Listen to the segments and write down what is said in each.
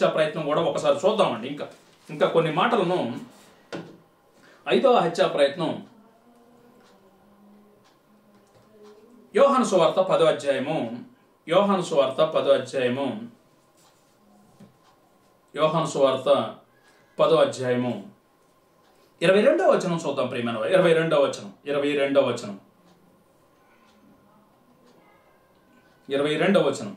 హత్యా ప్రయత్నం కూడా ఒకసారి చూద్దామండి ఇంకా ఇంకా కొన్ని మాటలను ఐదవ హత్యా ప్రయత్నం యోహాను సువార్త పదో అధ్యాయము యోహాను సువార్త పదో అధ్యాయము యోహాను సువార్త పదో అధ్యాయము ఇరవై రెండవ వచనం చూద్దాం ప్రియమైన వారు. ఇరవై రెండవ వచనం ఇరవై రెండవ వచనం ఇరవై రెండవ వచనం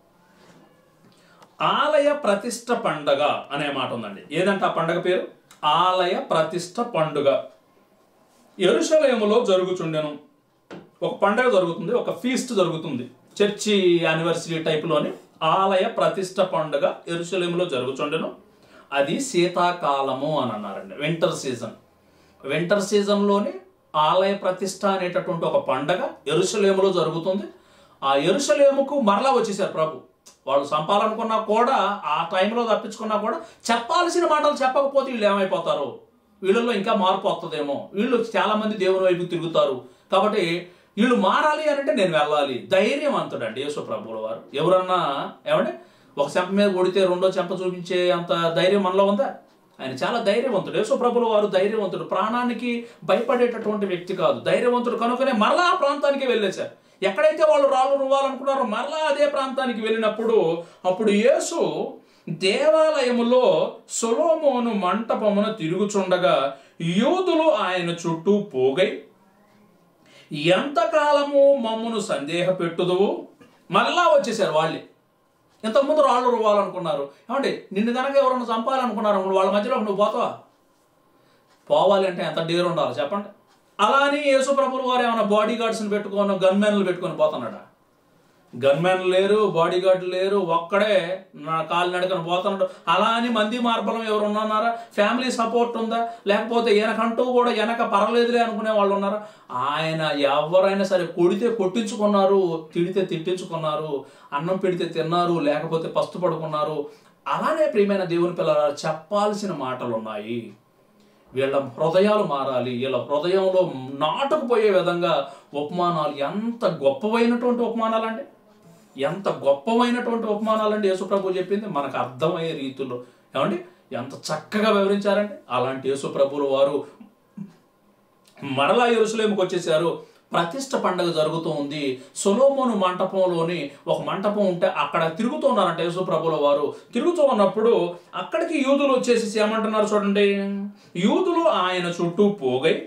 ఆలయ ప్రతిష్ట పండగ అనే మాట ఉందండి ఏదంటే ఆ పండగ పేరు ఆలయ ప్రతిష్ట పండుగ ఎరుషలేములో జరుగుచుండెను ఒక పండగ జరుగుతుంది ఒక ఫీస్ట్ జరుగుతుంది చర్చి యానివర్సరీ టైప్లోని ఆలయ ప్రతిష్ట పండుగ ఎరుషలేములో జరుగుచుండెను అది శీతాకాలము అని అన్నారండి వింటర్ సీజన్ వింటర్ సీజన్లోని ఆలయ ప్రతిష్ట అనేటటువంటి ఒక పండగ ఎరుషలేములో జరుగుతుంది ఆ ఎరుషలేముకు మరలా వచ్చేసారు ప్రభు వాళ్ళు చంపాలనుకున్నా కూడా ఆ టైంలో తప్పించుకున్నా కూడా చెప్పాల్సిన మాటలు చెప్పకపోతే వీళ్ళు ఏమైపోతారు వీళ్ళల్లో ఇంకా మార్పు వస్తుందేమో వీళ్ళు చాలా మంది దేవుని వైపు తిరుగుతారు కాబట్టి వీళ్ళు మారాలి అని అంటే నేను వెళ్ళాలి ధైర్యవంతుడండి యేసు ప్రభువుల వారు ఎవరన్నా ఏమంటే ఒక చెంప మీద కొడితే రెండో చెంప చూపించే అంత ధైర్యం మనలో ఉందా ఆయన చాలా ధైర్యవంతుడు యేసు ప్రభుల వారు ధైర్యవంతుడు ప్రాణానికి భయపడేటటువంటి వ్యక్తి కాదు ధైర్యవంతుడు కనుకనే మరలా ఆ ప్రాంతానికి వెళ్ళేశారు ఎక్కడైతే వాళ్ళు రాళ్ళు రువ్వాలనుకున్నారో మరలా అదే ప్రాంతానికి వెళ్ళినప్పుడు అప్పుడు యేసు దేవాలయములో సొలోమోను మంటపమును తిరుగుచుండగా యూదులు ఆయన చుట్టూ పోగై ఎంతకాలము మమ్మను సందేహ పెట్టుదువు మళ్ళా వచ్చేసారు వాళ్ళే ఇంతకుముందు రాళ్ళు రువ్వాలనుకున్నారు ఏమండి నిన్ను కనుక ఎవరన్నా చంపాలనుకున్నారు వాళ్ళ మధ్యలో నువ్వు పోతావా పోవాలి అంటే ఎంత డేర్ ఉండాలి చెప్పండి అలా అని యేసు ప్రభులు వారు ఏమైనా బాడీ గార్డ్స్ని పెట్టుకొని గన్మెన్లు పెట్టుకొని పోతున్నాడా గన్మెన్ లేరు బాడీ గార్డ్ లేరు ఒక్కడే నా కాలు నడకన పోతున్నాడు అలా అని మంది మార్బలం ఎవరు ఉన్నారా ఫ్యామిలీ సపోర్ట్ ఉందా లేకపోతే వెనకంటూ కూడా వెనక పర్లేదులే అనుకునే వాళ్ళు ఉన్నారా ఆయన ఎవరైనా సరే కొడితే కొట్టించుకున్నారు తిడితే తిట్టించుకున్నారు అన్నం పెడితే తిన్నారు లేకపోతే పస్తు పడుకున్నారు అలానే ప్రియమైన దేవుని పిల్లలు చెప్పాల్సిన మాటలు ఉన్నాయి వీళ్ళ హృదయాలు మారాలి వీళ్ళ హృదయంలో నాటుకుపోయే విధంగా ఉపమానాలు ఎంత గొప్పవైనటువంటి ఉపమానాలు అండి ఎంత గొప్పవైనటువంటి ఉపమానాలండి యేసుప్రభు చెప్పింది మనకు అర్థమయ్యే రీతిలో ఏమండి ఎంత చక్కగా వివరించారండి అలాంటి యేసుప్రభులు వారు మరలా ఎరుసలేముకి వచ్చేసారు ప్రతిష్ట పండగ జరుగుతూ ఉంది సొలోమోను మంటపంలోని ఒక మంటపం ఉంటే అక్కడ తిరుగుతూ ఉన్నారంట యేసుప్రభుల వారు తిరుగుతూ ఉన్నప్పుడు అక్కడికి యూదులు వచ్చేసి ఏమంటున్నారు చూడండి యూదులు ఆయన చుట్టూ పోగై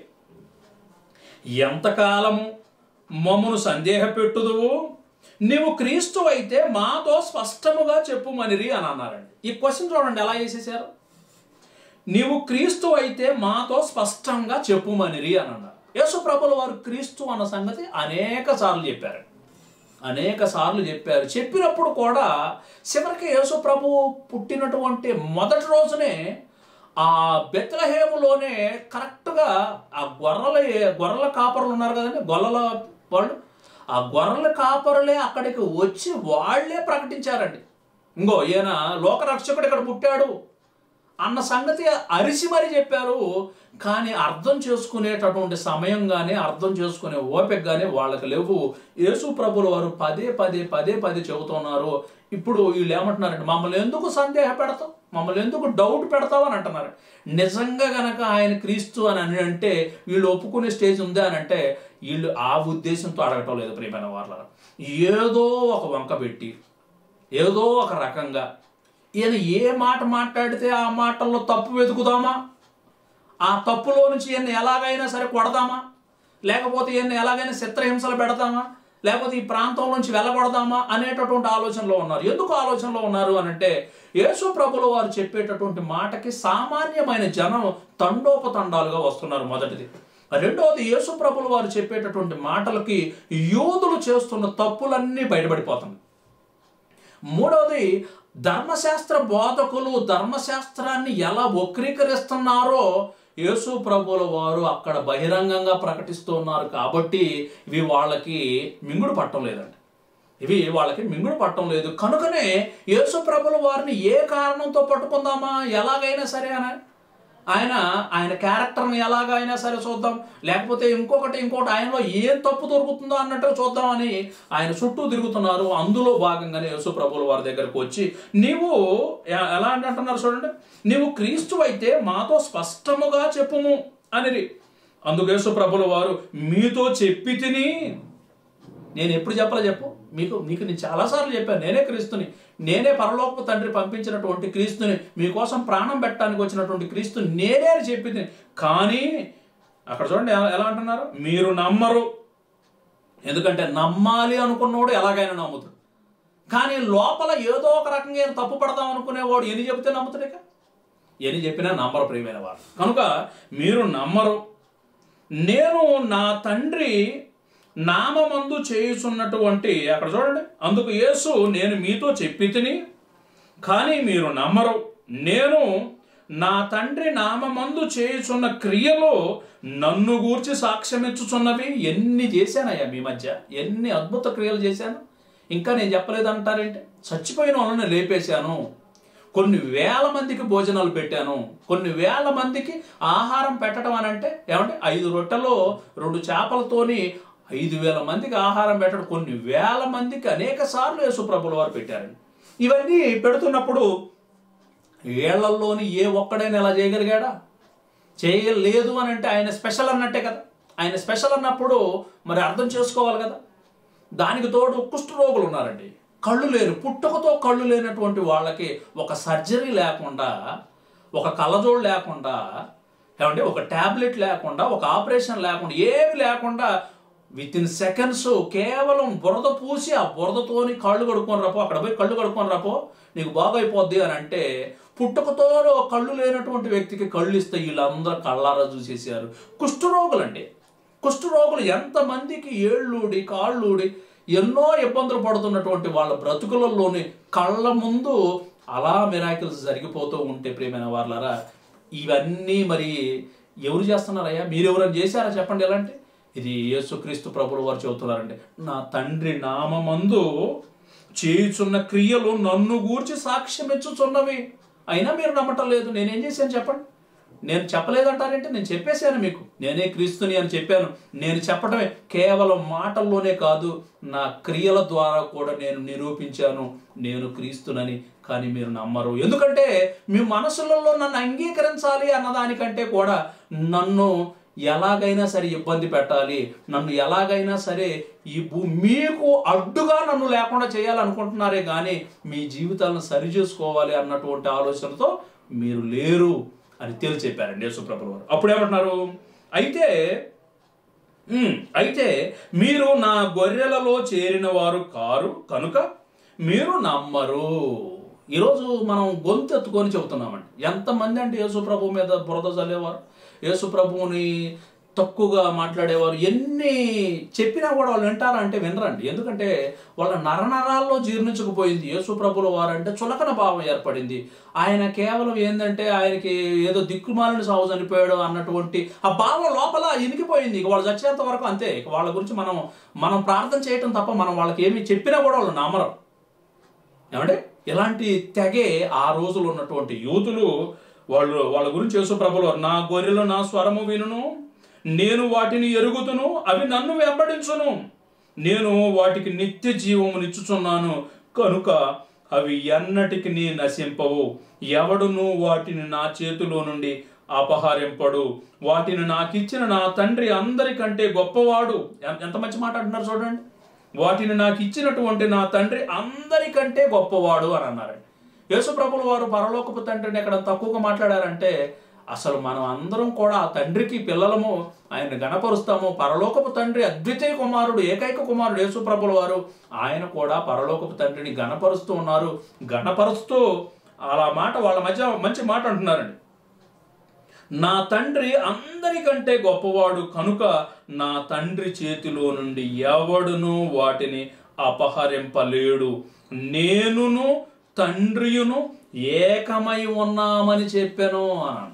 ఎంతకాలము మమ్మను సందేహపెట్టుదువు నీవు క్రీస్తు అయితే మాతో స్పష్టముగా చెప్పుమనిరి అని అన్నారండి ఈ క్వశ్చన్ చూడండి ఎలా చేసేసారు నీవు క్రీస్తు అయితే మాతో స్పష్టంగా చెప్పుమనిరి అని అన్నారు యేసు ప్రభుల వారు క్రీస్తు అన్న సంగతి అనేక సార్లు చెప్పారు అనేక సార్లు చెప్పారు చెప్పినప్పుడు కూడా చివరికి యేసు ప్రభు పుట్టినటువంటి మొదటి రోజునే ఆ బెత్లహేములోనే కరెక్ట్గా ఆ గొర్రెల గొర్రెల కాపరులు ఉన్నారు కదండి గొర్రెల వాళ్ళు ఆ గొర్రెల కాపరులే అక్కడికి వచ్చి వాళ్ళే ప్రకటించారండి ఇంకో ఈయన లోకరక్షకుడు ఇక్కడ పుట్టాడు అన్న సంగతి అరిసి మరీ చెప్పారు కానీ అర్థం చేసుకునేటటువంటి సమయం కానీ అర్థం చేసుకునే ఓపిక కానీ వాళ్ళకి లేవు యేసు ప్రభుల వారు పదే పదే పదే పదే చెబుతున్నారు ఇప్పుడు వీళ్ళు ఏమంటున్నారంటే మమ్మల్ని ఎందుకు సందేహ పెడతావు మమ్మల్ని ఎందుకు డౌట్ పెడతావు అని అంటున్నారు నిజంగా గనక ఆయన క్రీస్తు అని అని అంటే వీళ్ళు ఒప్పుకునే స్టేజ్ ఉందా అని అంటే వీళ్ళు ఆ ఉద్దేశంతో అడగటం లేదు ప్రియమైన వాళ్ళ ఏదో ఒక వంక పెట్టి ఏదో ఒక రకంగా ఈయన ఏ మాట మాట్లాడితే ఆ మాటల్లో తప్పు వెతుకుదామా ఆ తప్పులో నుంచి ఈయన్ని ఎలాగైనా సరే కొడదామా లేకపోతే ఈయన్ని ఎలాగైనా చిత్రహింసలు పెడతామా లేకపోతే ఈ ప్రాంతం నుంచి వెళ్ళగొడదామా అనేటటువంటి ఆలోచనలో ఉన్నారు ఎందుకు ఆలోచనలో ఉన్నారు అని అంటే యేసు ప్రభుల వారు చెప్పేటటువంటి మాటకి సామాన్యమైన జనం తండోపతండాలుగా వస్తున్నారు మొదటిది రెండవది యేసు ప్రభుల వారు చెప్పేటటువంటి మాటలకి యూదులు చేస్తున్న తప్పులన్నీ బయటపడిపోతున్నాయి మూడవది ధర్మశాస్త్ర బోధకులు ధర్మశాస్త్రాన్ని ఎలా వక్రీకరిస్తున్నారో యేసు ప్రభుల వారు అక్కడ బహిరంగంగా ప్రకటిస్తున్నారు కాబట్టి ఇవి వాళ్ళకి మింగుడు పట్టం లేదండి ఇవి వాళ్ళకి మింగుడు పట్టం లేదు కనుకనే యేసు ప్రభుల వారిని ఏ కారణంతో పట్టుకుందామా ఎలాగైనా సరే అని ఆయన ఆయన క్యారెక్టర్ని ఎలాగ అయినా సరే చూద్దాం లేకపోతే ఇంకొకటి ఇంకోటి ఆయనలో ఏం తప్పు దొరుకుతుందో అన్నట్టు చూద్దామని ఆయన చుట్టూ తిరుగుతున్నారు అందులో భాగంగానే యేసు ప్రభుల వారి దగ్గరకు వచ్చి నీవు ఎ- ఎలా అంటే అంటున్నారు చూడండి నీవు క్రీస్తు అయితే మాతో స్పష్టముగా చెప్పుము అని అందుకు యేసు ప్రభుల వారు మీతో చెప్పి తిని నేను ఎప్పుడు చెప్పలే చెప్పు మీకు మీకు నేను చాలాసార్లు చెప్పాను నేనే క్రీస్తుని నేనే పరలోకపు తండ్రి పంపించినటువంటి క్రీస్తుని మీకోసం ప్రాణం పెట్టడానికి వచ్చినటువంటి క్రీస్తు నేనే అని చెప్పింది కానీ అక్కడ చూడండి ఎలా- ఎలా అంటున్నారు మీరు నమ్మరు ఎందుకంటే నమ్మాలి అనుకున్నవాడు ఎలాగైనా నమ్ముతాడు కానీ లోపల ఏదో ఒక రకంగా ఏం తప్పు పడదాం అనుకునేవాడు ఎన్ని చెబితే నమ్ముతాడు ఇక ఎన్ని చెప్పినా నమ్మరు ప్రియమైన వారు కనుక మీరు నమ్మరు నేను నా తండ్రి నామమందు చేయుచున్నటువంటి అక్కడ చూడండి అందుకు యేసు నేను మీతో చెప్పి తిని కానీ మీరు నమ్మరు నేను నా తండ్రి నామమందు చేయుచున్న క్రియలో నన్ను గూర్చి సాక్ష్యమిచ్చుచున్నవి ఎన్ని చేశానయ్యా మీ మధ్య ఎన్ని అద్భుత క్రియలు చేశాను ఇంకా నేను చెప్పలేదంటారేంటి చచ్చిపోయిన వాళ్ళని లేపేశాను కొన్ని వేల మందికి భోజనాలు పెట్టాను కొన్ని వేల మందికి ఆహారం పెట్టడం అని అంటే ఏమంటే ఐదు రొట్టెలో రెండు చేపలతోని ఐదు వేల మందికి ఆహారం పెట్టడం కొన్ని వేల మందికి అనేక సార్లు యేసుప్రభుల వారు పెట్టారండి ఇవన్నీ పెడుతున్నప్పుడు ఏళ్లలోని ఏ ఒక్కడైనా ఇలా చేయగలిగాడా చేయలేదు అని అంటే ఆయన స్పెషల్ అన్నట్టే కదా ఆయన స్పెషల్ అన్నప్పుడు మరి అర్థం చేసుకోవాలి కదా దానికి తోడు కుష్ఠరోగులు ఉన్నారండి కళ్ళు లేరు పుట్టుకతో కళ్ళు లేనటువంటి వాళ్ళకి ఒక సర్జరీ లేకుండా ఒక కళ్ళజోడు లేకుండా ఏమంటే ఒక ట్యాబ్లెట్ లేకుండా ఒక ఆపరేషన్ లేకుండా ఏమి లేకుండా విత్ ఇన్ సెకండ్స్ కేవలం బురద పూసి ఆ బురదతోని కళ్ళు కడుక్కొని రాపో అక్కడ పోయి కళ్ళు కడుక్కొని రాపో నీకు బాగైపోద్ది అని అంటే పుట్టుకతో కళ్ళు లేనటువంటి వ్యక్తికి కళ్ళు ఇస్తే వీళ్ళందరూ కళ్ళారా చూసేసారు కుష్ఠరోగులండి కుష్ఠరోగులు ఎంతమందికి ఏళ్ళూడి కాళ్ళూడి ఎన్నో ఇబ్బందులు పడుతున్నటువంటి వాళ్ళ బ్రతుకులలోని కళ్ళ ముందు అలా మిరాకిల్స్ జరిగిపోతూ ఉంటే ప్రియమైన వాళ్ళారా ఇవన్నీ మరి ఎవరు చేస్తున్నారయ్యా మీరెవరైనా చేశారా చెప్పండి ఎలాంటి ఇది యేసుక్రీస్తు ప్రభులు వారు చెబుతున్నారండి నా తండ్రి నామమందు చేయుచున్న క్రియలు నన్ను గూర్చి సాక్ష్యం ఇచ్చుచున్నవి అయినా మీరు నమ్మటం లేదు నేనేం చేశాను చెప్పండి నేను చెప్పలేదంటారంటే నేను చెప్పేశాను మీకు నేనే క్రీస్తుని అని చెప్పాను నేను చెప్పడమే కేవలం మాటల్లోనే కాదు నా క్రియల ద్వారా కూడా నేను నిరూపించాను నేను క్రీస్తునని కానీ మీరు నమ్మరు ఎందుకంటే మీ మనసులలో నన్ను అంగీకరించాలి అన్నదానికంటే కూడా నన్ను ఎలాగైనా సరే ఇబ్బంది పెట్టాలి నన్ను ఎలాగైనా సరే ఈ భూ మీకు అడ్డుగా నన్ను లేకుండా చేయాలనుకుంటున్నారే కానీ మీ జీవితాలను సరి చేసుకోవాలి అన్నటువంటి ఆలోచనతో మీరు లేరు అని తేల్చి చెప్పారండి యేసుప్రభుల వారు అప్పుడు ఏమంటున్నారు అయితే ఉమ్, అయితే మీరు నా గొర్రెలలో చేరిన వారు కారు కనుక మీరు నమ్మరు ఈరోజు మనం గొంతు ఎత్తుకొని చెబుతున్నామండి ఎంతమంది అంటే యేసుప్రభు మీద బురద చల్లేవారు యేసుప్రభువుని తక్కువగా మాట్లాడేవారు ఎన్ని చెప్పినా కూడా వాళ్ళు వింటారా అంటే వినరండి ఎందుకంటే వాళ్ళ నరనరాల్లో జీర్ణించకపోయింది యేసుప్రభుల వారంటే చులకన భావం ఏర్పడింది ఆయన కేవలం ఏంటంటే ఆయనకి ఏదో దిక్కుమాలిన సాగు చనిపోయాడు అన్నటువంటి ఆ భావం లోపల ఇనికిపోయింది ఇక వాళ్ళు చచ్చేంత వరకు అంతే ఇక వాళ్ళ గురించి మనం మనం ప్రార్థన చేయటం తప్ప మనం వాళ్ళకి ఏమి చెప్పినా కూడా వాళ్ళు నమ్మరు ఏమంటే ఇలాంటి తెగే ఆ రోజులు ఉన్నటువంటి యూతులు వాళ్ళు వాళ్ళ గురించి యేసు ప్రభులు నా గొర్రెలు నా స్వరము వినును నేను వాటిని ఎరుగుతును అవి నన్ను వెంబడించును నేను వాటికి నిత్య జీవమునిచ్చుచున్నాను కనుక అవి ఎన్నటికి నీ నశింపవు ఎవడును వాటిని నా చేతిలో నుండి అపహరింపడు వాటిని నాకిచ్చిన నా తండ్రి అందరికంటే గొప్పవాడు ఎం- ఎంత మంచి మాట అంటున్నారు చూడండి వాటిని నాకు ఇచ్చినటువంటి నా తండ్రి అందరికంటే గొప్పవాడు అని అన్నారండి యేసుప్రభులు వారు పరలోకపు తండ్రిని ఎక్కడ తక్కువగా మాట్లాడారంటే అసలు మనం అందరం కూడా ఆ తండ్రికి పిల్లలము ఆయన గణపరుస్తాము పరలోకపు తండ్రి అద్వితీయ కుమారుడు ఏకైక కుమారుడు యేసుప్రభుల వారు ఆయన కూడా పరలోకపు తండ్రిని గణపరుస్తూ ఉన్నారు గణపరుస్తూ అలా మాట వాళ్ళ మధ్య మంచి మాట అంటున్నారండి నా తండ్రి అందరికంటే గొప్పవాడు కనుక నా తండ్రి చేతిలో నుండి ఎవడును వాటిని అపహరింపలేడు నేనును తండ్రియును ఏకమై ఉన్నామని చెప్పాను అన్నాను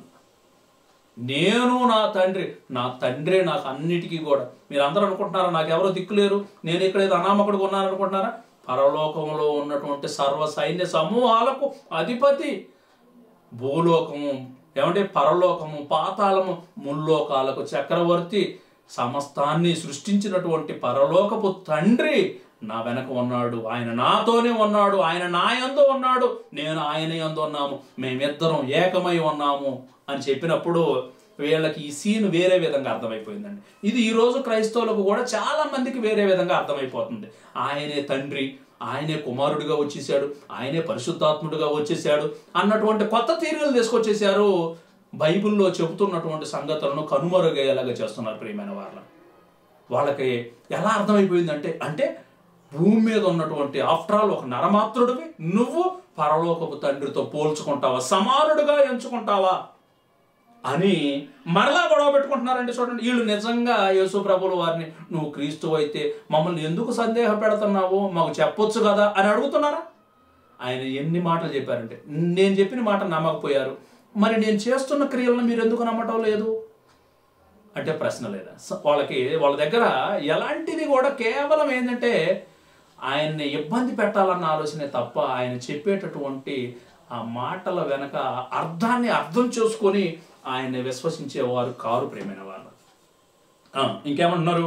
నేను నా తండ్రి నా తండ్రే నాకు అన్నిటికీ కూడా మీరు అందరూ అనుకుంటున్నారా నాకు ఎవరో దిక్కులేరు నేను ఇక్కడ ఏదో అనామకుడిగా ఉన్నాను అనుకుంటున్నారా పరలోకంలో ఉన్నటువంటి సర్వ సైన్య సమూహాలకు అధిపతి భూలోకము ఏమంటే పరలోకము పాతాళము ముల్లోకాలకు చక్రవర్తి సమస్తాన్ని సృష్టించినటువంటి పరలోకపు తండ్రి నా వెనక ఉన్నాడు ఆయన నాతోనే ఉన్నాడు ఆయన నా యందు ఉన్నాడు నేను ఆయన యందు ఉన్నాము మేమిద్దరం ఏకమై ఉన్నాము అని చెప్పినప్పుడు వీళ్ళకి ఈ సీన్ వేరే విధంగా అర్థమైపోయిందండి ఇది ఈ రోజు క్రైస్తవులకు కూడా చాలా మందికి వేరే విధంగా అర్థమైపోతుంది ఆయనే తండ్రి ఆయనే కుమారుడిగా వచ్చేసాడు ఆయనే పరిశుద్ధాత్ముడిగా వచ్చేసాడు అన్నటువంటి కొత్త తీరులు తీసుకొచ్చేసారు బైబిల్లో చెబుతున్నటువంటి సంగతులను కనుమరుగయ్యేలాగా చేస్తున్నారు ప్రియమైన వాళ్ళ వాళ్ళకి ఎలా అర్థమైపోయిందంటే అంటే భూమి మీద ఉన్నటువంటి ఆఫ్టర్ ఆల్ ఒక నరమాత్రుడివి నువ్వు పరలోకపు తండ్రితో పోల్చుకుంటావా సమానుడుగా ఎంచుకుంటావా అని మరలా గొడవ పెట్టుకుంటున్నారండి చూడండి వీళ్ళు నిజంగా యేసు ప్రభుల వారిని నువ్వు క్రీస్తు అయితే మమ్మల్ని ఎందుకు సందేహ పెడుతున్నావు మాకు చెప్పొచ్చు కదా అని అడుగుతున్నారా ఆయన ఎన్ని మాటలు చెప్పారంటే నేను చెప్పిన మాట నమ్మకపోయారు మరి నేను చేస్తున్న క్రియలను మీరు ఎందుకు నమ్మటం లేదు అంటే ప్రశ్న లేదా స- వాళ్ళకి వాళ్ళ దగ్గర ఎలాంటిది కూడా కేవలం ఏంటంటే ఆయన్ని ఇబ్బంది పెట్టాలన్న ఆలోచనే తప్ప ఆయన చెప్పేటటువంటి ఆ మాటల వెనక అర్థాన్ని అర్థం చేసుకొని ఆయన్ని విశ్వసించేవారు కారు ప్రేమైన వాళ్ళు ఆ, ఇంకేమంటున్నారు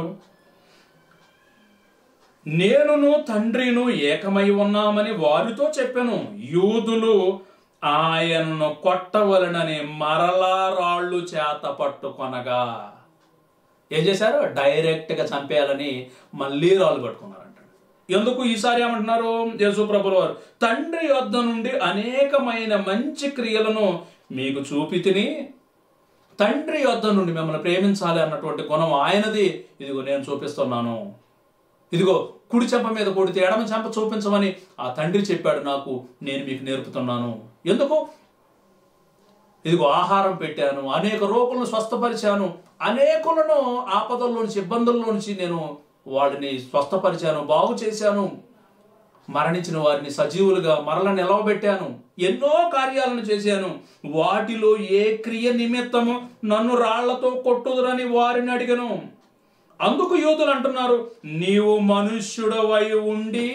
నేనును తండ్రిను ఏకమై ఉన్నామని వారితో చెప్పాను యూదులు ఆయనను కొట్టవలనని మరలా రాళ్ళు చేత పట్టుకొనగా ఏం చేశారు డైరెక్ట్ గా చంపేయాలని మళ్ళీ రాళ్ళు పట్టుకున్నారంట ఎందుకు ఈసారి ఏమంటున్నారు యేసు ప్రభుల వారు తండ్రి యొద్ద నుండి అనేకమైన మంచి క్రియలను మీకు చూపి తిని తండ్రి యొద్ద నుండి మిమ్మల్ని ప్రేమించాలి అన్నటువంటి గుణం ఆయనది ఇదిగో నేను చూపిస్తున్నాను ఇదిగో కుడి చెంప మీద కొడితే ఎడమ చెంప చూపించమని ఆ తండ్రి చెప్పాడు నాకు నేను మీకు నేర్పుతున్నాను ఎందుకు ఇదిగో ఆహారం పెట్టాను అనేక రోగులను స్వస్థపరిచాను అనేకులను ఆపదల్లో నుంచి ఇబ్బందుల్లో నుంచి నేను వాడిని స్వస్థపరిచాను బాగు చేశాను మరణించిన వారిని సజీవులుగా మరల నిలవబెట్టాను ఎన్నో కార్యాలను చేశాను వాటిలో ఏ క్రియ నిమిత్తము నన్ను రాళ్లతో కొట్టుదురని వారిని అడిగను అందుకు యూదులు అంటున్నారు నీవు మనుష్యుడవై ఉండి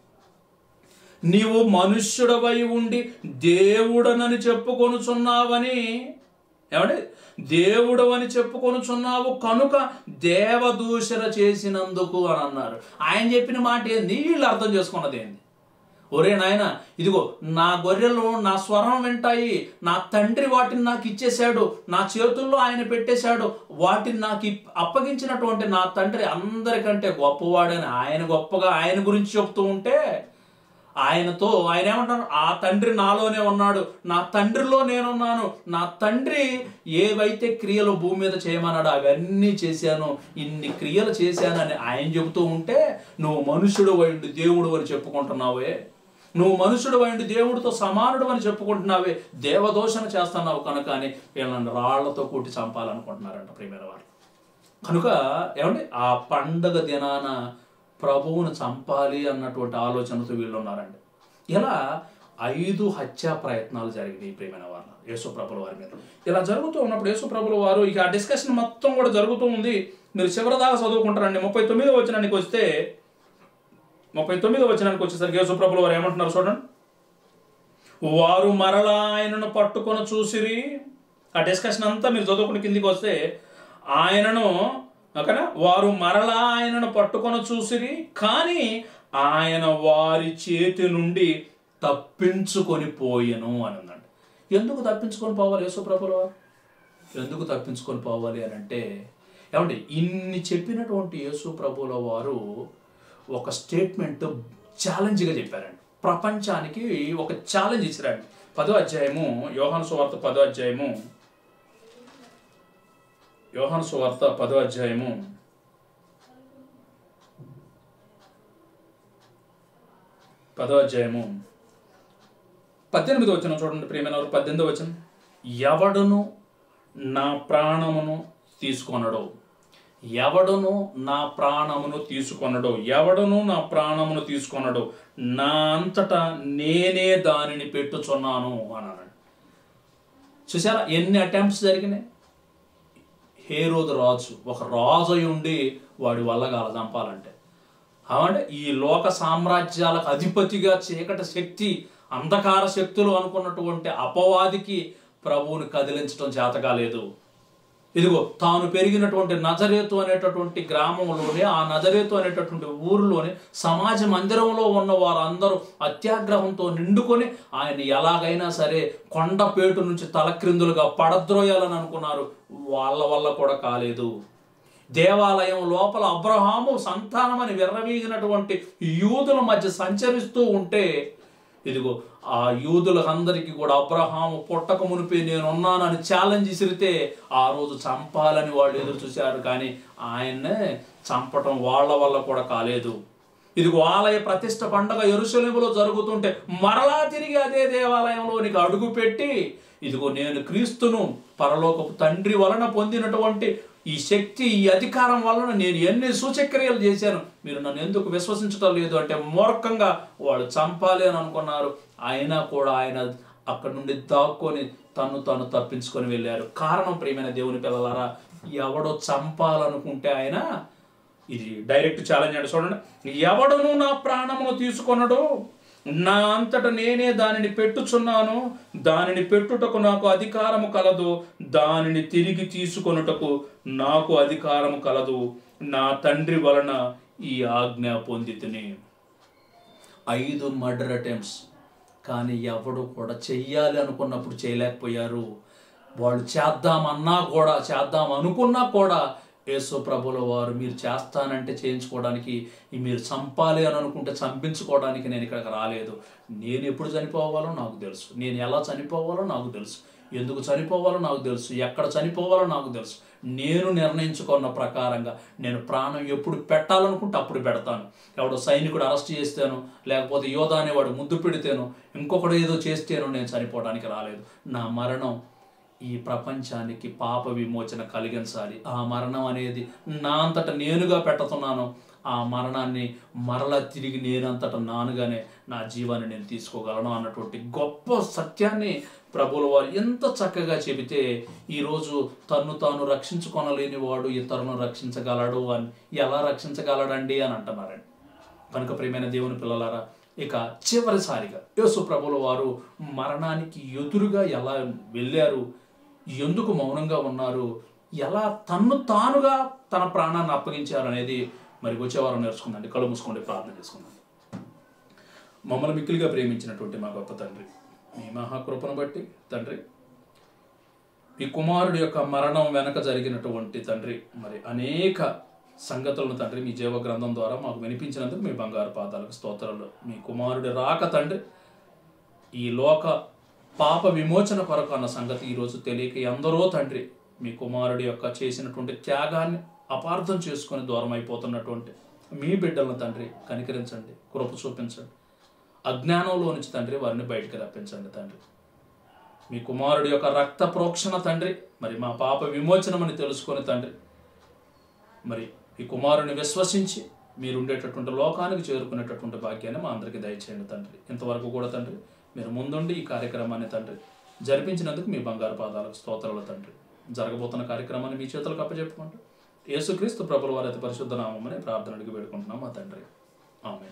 నీవు మనుష్యుడవై ఉండి దేవుడనని చెప్పుకొనుచున్నావని ఏమండి దేవుడవని చెప్పుకొనుచున్నావు కనుక దేవదూషణ చేసినందుకు అని అన్నారు ఆయన చెప్పిన మాట ఏంది వీళ్ళు అర్థం చేసుకున్నది ఏంది ఒరే నాయన ఇదిగో నా గొర్రెలు నా స్వరం వింటాయి నా తండ్రి వాటిని నాకు ఇచ్చేశాడు నా చేతుల్లో ఆయన పెట్టేశాడు వాటిని నాకు ఇప్- అప్పగించినటువంటి నా తండ్రి అందరికంటే గొప్పవాడని ఆయన గొప్పగా ఆయన గురించి చెప్తూ ఉంటే ఆయనతో ఆయన ఏమంటారు ఆ తండ్రి నాలోనే ఉన్నాడు నా తండ్రిలో నేనున్నాను నా తండ్రి ఏవైతే క్రియలు భూమి మీద చేయమన్నాడు అవన్నీ చేశాను ఇన్ని క్రియలు చేశానని ఆయన చెబుతూ ఉంటే నువ్వు మనుషుడు వైండు దేవుడు అని చెప్పుకుంటున్నావే నువ్వు మనుషుడు వైండు దేవుడితో సమానుడు అని చెప్పుకుంటున్నావే దేవదోషణ చేస్తున్నావు కనుక అని వీళ్ళని రాళ్లతో కూటి చంపాలనుకుంటున్నారంట ప్రియమైన వారు కనుక ఏమండి ఆ పండగ దినాన ప్రభువును చంపాలి అన్నటువంటి ఆలోచనతో వీళ్ళు ఉన్నారండి ఇలా ఐదు హత్యా ప్రయత్నాలు జరిగినాయి ప్రియమైన వారు యేసు ప్రభుల వారి మీద ఇలా జరుగుతూ ఉన్నప్పుడు యేసు ప్రభుల వారు ఇక ఆ డిస్కషన్ మొత్తం కూడా జరుగుతూ ఉంది మీరు చివరిదాకా చదువుకుంటారండి ముప్పై తొమ్మిదో వచ్చినానికి వస్తే ముప్పై తొమ్మిదో వచ్చినానికి వచ్చేసరికి యేసు ప్రభుల వారు ఏమంటున్నారు చూడండి వారు మరలా ఆయనను పట్టుకొని చూసిరి ఆ డిస్కషన్ అంతా మీరు చదువుకుని కిందికి వస్తే ఆయనను ఓకేనా వారు మరలా ఆయనను పట్టుకొని చూసిరి కానీ ఆయన వారి చేతి నుండి తప్పించుకొని పోయెను అని ఉందండి ఎందుకు తప్పించుకొని పోవాలి యేసుప్రభుల వారు ఎందుకు తప్పించుకొని పోవాలి అని అంటే ఏమండి ఇన్ని చెప్పినటువంటి యేసు ప్రభుల వారు ఒక స్టేట్మెంట్ ఛాలెంజ్గా చెప్పారండి ప్రపంచానికి ఒక ఛాలెంజ్ ఇచ్చారండి పదో అధ్యాయము యోహాను సువార్త పదో అధ్యాయము యోహాను సువార్త పదో అధ్యాయము పదో అధ్యాయము పద్దెనిమిది వచ్చిన చూడండి ప్రియమైన వారు పద్దెనిమిది వచ్చిన ఎవడును నా ప్రాణమును తీసుకొనడు ఎవడును నా ప్రాణమును తీసుకొనడు ఎవడును నా ప్రాణమును తీసుకొనడు నా అంతటా నేనే దానిని పెట్టుచున్నాను అన్నాడు చూసారా ఎన్ని అటెంప్ట్స్ జరిగినాయి హేరోదు రాజు ఒక రాజు అయి ఉండి వాడి వల్ల కాల చంపాలంటే అవంటే ఈ లోక సామ్రాజ్యాలకు అధిపతిగా చీకటి శక్తి అంధకార శక్తులు అనుకున్నటువంటి అపవాదికి ప్రభువుని కదిలించడం చేత కాలేదు ఇదిగో తాను పెరిగినటువంటి నజరేతు అనేటటువంటి గ్రామంలోనే ఆ నజరేతు అనేటటువంటి ఊరిలోనే సమాజ మందిరంలో ఉన్న వారందరూ అత్యాగ్రహంతో నిండుకొని ఆయన ఎలాగైనా సరే కొండపేటు నుంచి తలక్రిందులుగా పడద్రోయాలని అనుకున్నారు వాళ్ళ వల్ల కూడా కాలేదు దేవాలయం లోపల అబ్రహాము సంతానమని విర్రవీగినటువంటి యూదుల మధ్య సంచరిస్తూ ఉంటే ఇదిగో ఆ యూదులందరికీ కూడా అబ్రహాము పుట్టక మునిపే నేనున్నానని ఛాలెంజ్ ఇసిరితే ఆ రోజు చంపాలని వాళ్ళు ఎదురు చూశారు కానీ ఆయన్నే చంపటం వాళ్ళ వల్ల కూడా కాలేదు ఇదిగో ఆలయ ప్రతిష్ట పండగ ఎరుసలేములో జరుగుతుంటే మరలా తిరిగి అదే దేవాలయంలోనికి అడుగు పెట్టి ఇదిగో నేను క్రీస్తును పరలోకపు తండ్రి వలన పొందినటువంటి ఈ శక్తి ఈ అధికారం వలన నేను ఎన్ని సూచక్రియలు చేశాను మీరు నన్ను ఎందుకు విశ్వసించడం లేదు అంటే మూర్ఖంగా వాళ్ళు చంపాలి అని అనుకున్నారు అయినా కూడా ఆయన అక్కడ నుండి దాక్కొని తను తాను తప్పించుకొని వెళ్ళారు కారణం ప్రియమైన దేవుని పిల్లలారా ఎవడో చంపాలనుకుంటే ఆయన ఇది డైరెక్ట్ ఛాలెంజ్ అంటే చూడండి ఎవడను నా ప్రాణమును తీసుకొనడు నా అంతట నేనే దానిని పెట్టుచున్నాను దానిని పెట్టుటకు నాకు అధికారము కలదు దానిని తిరిగి తీసుకొనుటకు నాకు అధికారము కలదు నా తండ్రి వలన ఈ ఆజ్ఞ పొందితిని ఐదు మర్డర్ అటెంప్ట్స్ కానీ ఎవడు కూడా చెయ్యాలి అనుకున్నప్పుడు చేయలేకపోయారు వాళ్ళు చేద్దామన్నా కూడా చేద్దాం అనుకున్నా కూడా యేసు ప్రభుల వారు మీరు చేస్తానంటే చేయించుకోవడానికి ఈ మీరు చంపాలి అని అనుకుంటే చంపించుకోవడానికి నేను ఇక్కడికి రాలేదు నేను ఎప్పుడు చనిపోవాలో నాకు తెలుసు నేను ఎలా చనిపోవాలో నాకు తెలుసు ఎందుకు చనిపోవాలో నాకు తెలుసు ఎక్కడ చనిపోవాలో నాకు తెలుసు నేను నిర్ణయించుకున్న ప్రకారంగా నేను ప్రాణం ఎప్పుడు పెట్టాలనుకుంటే అప్పుడు పెడతాను ఎవడో సైనికుడు అరెస్ట్ చేస్తాను లేకపోతే యోధ అనేవాడు ముద్దు పెడితేను ఇంకొకడు ఏదో చేస్తేనో నేను చనిపోవడానికి రాలేదు నా మరణం ఈ ప్రపంచానికి పాప విమోచన కలిగించాలి ఆ మరణం అనేది నా అంతట నేనుగా పెట్టుతున్నాను ఆ మరణాన్ని మరలా తిరిగి నేనంతట నానుగానే నా జీవాన్ని నేను తీసుకోగలను అన్నటువంటి గొప్ప సత్యాన్ని ప్రభుల వారు ఎంత చక్కగా చెబితే ఈరోజు తన్ను తాను రక్షించుకొనలేని వాడు ఇతరులను రక్షించగలడు అని ఎలా రక్షించగలడండి అని అంటున్నారండి కనుక ప్రియమైన దేవుని పిల్లలారా ఇక చివరిసారిగా యేసు ప్రభుల వారు మరణానికి ఎదురుగా ఎలా వెళ్ళారు ఎందుకు మౌనంగా ఉన్నారు ఎలా తన్ను తానుగా తన ప్రాణాన్ని అప్పగించారు అనేది మరి వచ్చే వారం నేర్చుకుందండి కళ్ళు మూసుకోండి ప్రార్థన చేసుకుందాం మమ్మల్ని మిక్కిలిగా ప్రేమించినటువంటి మా గొప్ప తండ్రి మీ మహాకృపను బట్టి తండ్రి మీ కుమారుడి యొక్క మరణం వెనక జరిగినటువంటి తండ్రి మరి అనేక సంగతులను తండ్రి మీ జీవ గ్రంథం ద్వారా మాకు వినిపించినందుకు మీ బంగారు పాదాలకు స్తోత్రాలు మీ కుమారుడి రాక తండ్రి ఈ లోక పాప విమోచన కొరకు అన్న సంగతి ఈరోజు తెలియక ఎందరో తండ్రి మీ కుమారుడి యొక్క చేసినటువంటి త్యాగాన్ని అపార్థం చేసుకొని దూరం అయిపోతున్నటువంటి మీ బిడ్డలను తండ్రి కనికరించండి కృప చూపించండి అజ్ఞానంలో నుంచి తండ్రి వారిని బయటికి రప్పించండి తండ్రి మీ కుమారుడి యొక్క రక్త ప్రోక్షణ తండ్రి మరి మా పాప విమోచనమని తెలుసుకొని తండ్రి మరి ఈ కుమారుని విశ్వసించి మీరు ఉండేటటువంటి లోకానికి చేరుకునేటటువంటి భాగ్యాన్ని మా అందరికీ దయచేయండి తండ్రి ఇంతవరకు కూడా తండ్రి మీరు ముందుండి ఈ కార్యక్రమాన్ని తండ్రి జరిపించినందుకు మీ బంగారు పాదాలకు స్తోత్రాలు తండ్రి జరగబోతున్న కార్యక్రమాన్ని మీ చేతులకు అప్పచెప్పుకుంటూ యేసుక్రీస్తు ప్రభుల వారి అతి పరిశుద్ధ నామమని ప్రార్థన అడిగి పెట్టుకుంటున్నాం మా తండ్రి ఆమె